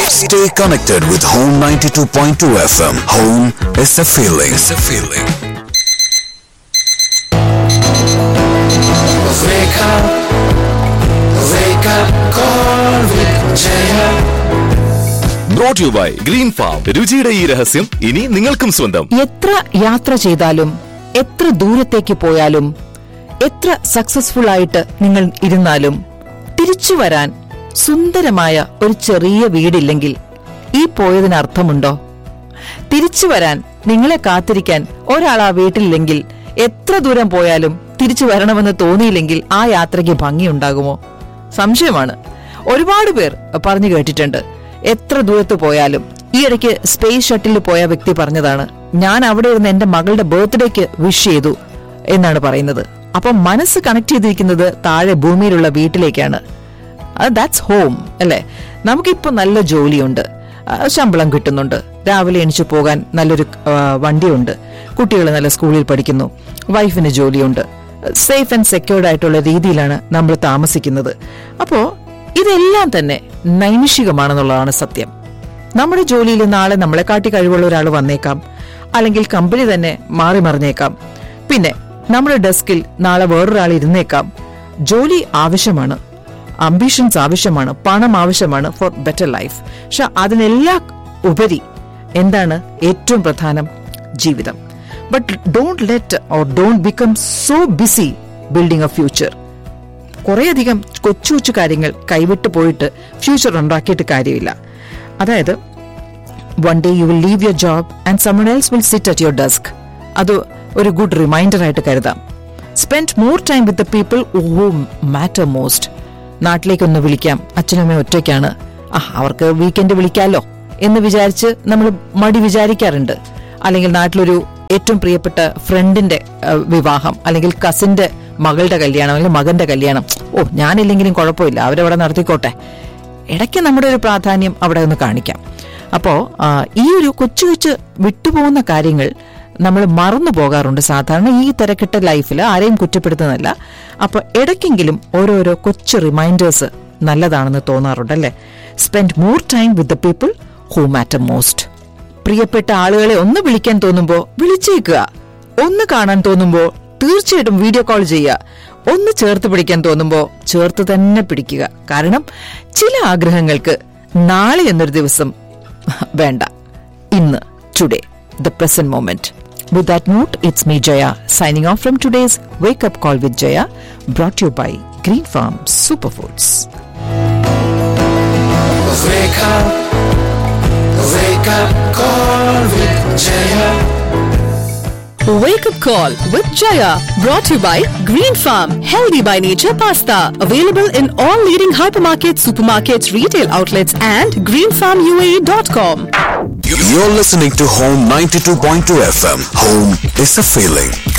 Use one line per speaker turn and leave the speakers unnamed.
Stay connected with Home 92.2 FM. Home is a feeling. It's a feeling.
Wake up, wake up, call with Jaya.
Brought you by green farm രുചിയുടെ ഈ രഹസ്യം ഇനി നിങ്ങൾക്കും സ്വന്തം
എത്ര യാത്ര ചെയ്താലും എത്ര ദൂരത്തേക്ക് പോയാലും എത്ര സക്സസ്ഫുൾ ആയിട്ട് നിങ്ങൾ ഇരുന്നാലും തിരിച്ചു വരാൻ സുന്ദരമായ ഒരു ചെറിയ വീടില്ലെങ്കിൽ ഈ പോയതിന് അർത്ഥമുണ്ടോ തിരിച്ചു വരാൻ നിങ്ങളെ കാത്തിരിക്കാൻ ഒരാൾ ആ വീട്ടിലില്ലെങ്കിൽ എത്ര ദൂരം പോയാലും തിരിച്ചു വരണമെന്ന് തോന്നിയില്ലെങ്കിൽ ആ യാത്രയ്ക്ക് ഭംഗിയുണ്ടാകുമോ സംശയമാണ് ഒരുപാട് പേർ പറഞ്ഞു കേട്ടിട്ടുണ്ട് എത്ര ദൂരത്ത് പോയാലും ഈ ഇടയ്ക്ക് സ്പേസ് ഷട്ടിലിൽ പോയ വ്യക്തി പറഞ്ഞതാണ് ഞാൻ അവിടെ ഇരുന്ന് എന്റെ മകളുടെ ബർത്ത്ഡേക്ക് വിഷ് ചെയ്തു എന്നാണ് പറയുന്നത് അപ്പൊ മനസ്സ് കണക്ട് ചെയ്തിരിക്കുന്നത് താഴെ ഭൂമിയിലുള്ള വീട്ടിലേക്കാണ് ദാറ്റ്സ് ഹോം അല്ലെ നമുക്കിപ്പോ നല്ല ജോലിയുണ്ട് ആ, ശമ്പളം കിട്ടുന്നുണ്ട് രാവിലെ എണിച്ചു പോകാൻ നല്ലൊരു ആ, വണ്ടിയുണ്ട് കുട്ടികൾ നല്ല സ്കൂളിൽ പഠിക്കുന്നു വൈഫിന് ജോലിയുണ്ട് സേഫ് ആൻഡ് സെക്യൂർഡ് ആയിട്ടുള്ള രീതിയിലാണ് നമ്മൾ താമസിക്കുന്നത് അപ്പോ ഇതെല്ലാം തന്നെ നൈമിഷികമാണെന്നുള്ളതാണ് സത്യം നമ്മുടെ ജോലിയിൽ നാളെ നമ്മളെ കാട്ടി കഴിവുള്ള ഒരാൾ വന്നേക്കാം അല്ലെങ്കിൽ കമ്പനി തന്നെ മാറി മറിഞ്ഞേക്കാം പിന്നെ നമ്മുടെ ഡെസ്കിൽ നാളെ വേറൊരാൾ ഇരുന്നേക്കാം ജോലി ആവശ്യമാണ് അംബിഷൻസ് ആവശ്യമാണ് പണം ആവശ്യമാണ് ഫോർ ബെറ്റർ ലൈഫ് പക്ഷെ അതിനെല്ലാം ഉപരി എന്താണ് ഏറ്റവും പ്രധാനം ജീവിതം but don't let or don't become so busy building a future കുറേയധികം കൊച്ചു കൊച്ചു കാര്യങ്ങൾ കൈവിട്ട് പോയിട്ട് ഫ്യൂച്ചർ ഉണ്ടാക്കിയിട്ട് കാര്യമില്ല അതായത് one day you will leave your job and someone else will sit at your desk അത് ഒരു ഗുഡ് റിമൈൻഡർ ആയിട്ട് കരുതാം spend more time with the people who matter most നാട്ടിലേക്കൊന്ന് വിളിക്കാം അച്ഛനമ്മ ഒറ്റയ്ക്കാണ് ആ അവർക്ക് വീക്കെൻഡ് വിളിക്കാമല്ലോ എന്ന് വിചാരിച്ച് നമ്മൾ മടി വിചാരിക്കാറുണ്ട് അല്ലെങ്കിൽ നാട്ടിലൊരു ഏറ്റവും പ്രിയപ്പെട്ട ഫ്രണ്ടിന്റെ അഹ്, വിവാഹം അല്ലെങ്കിൽ കസിന്റെ മകളുടെ കല്യാണം അല്ലെങ്കിൽ മകന്റെ കല്യാണം ഓ ഞാനില്ലെങ്കിലും കുഴപ്പമില്ല അവരവിടെ നടത്തിക്കോട്ടെ ഇടയ്ക്ക് നമ്മുടെ ഒരു പ്രാധാന്യം അവിടെ ഒന്ന് കാണിക്കാം അപ്പോ ആ, ഈ ഒരു കൊച്ചു കൊച്ചു വിട്ടുപോകുന്ന കാര്യങ്ങൾ നമ്മൾ മറന്നു പോകാറുണ്ട് സാധാരണ ഈ തിരക്കിട്ട ലൈഫിൽ ആരെയും കുറ്റപ്പെടുത്തുന്നതല്ല അപ്പൊ ഇടയ്ക്കെങ്കിലും ഓരോരോ കൊച്ചു റിമൈൻഡേഴ്സ് നല്ലതാണെന്ന് തോന്നാറുണ്ട് അല്ലേ spend more time with the people who matter most പ്രിയപ്പെട്ട ആളുകളെ ഒന്ന് വിളിക്കാൻ തോന്നുമ്പോ വിളിച്ചേക്കുക ഒന്ന് കാണാൻ തോന്നുമ്പോ തീർച്ചയായിട്ടും വീഡിയോ കോൾ ചെയ്യുക ഒന്ന് ചേർത്ത് പിടിക്കാൻ തോന്നുമ്പോ ചേർത്ത് തന്നെ പിടിക്കുക കാരണം ചില ആഗ്രഹങ്ങൾക്ക് നാളെ എന്നൊരു ദിവസം വേണ്ട ഇന്ന് today the present moment with that note it's me Jaya signing off from today's wake up call with Jaya brought you by green farm super foods
Wake up, wake up, call with Jaya.
Wake up call with Jaya brought to you by Green Farm Healthy by Nature Pasta available in all leading hypermarkets, supermarkets, retail outlets and greenfarmuae.com.
You're listening to Home 92.2 FM. Home is a feeling.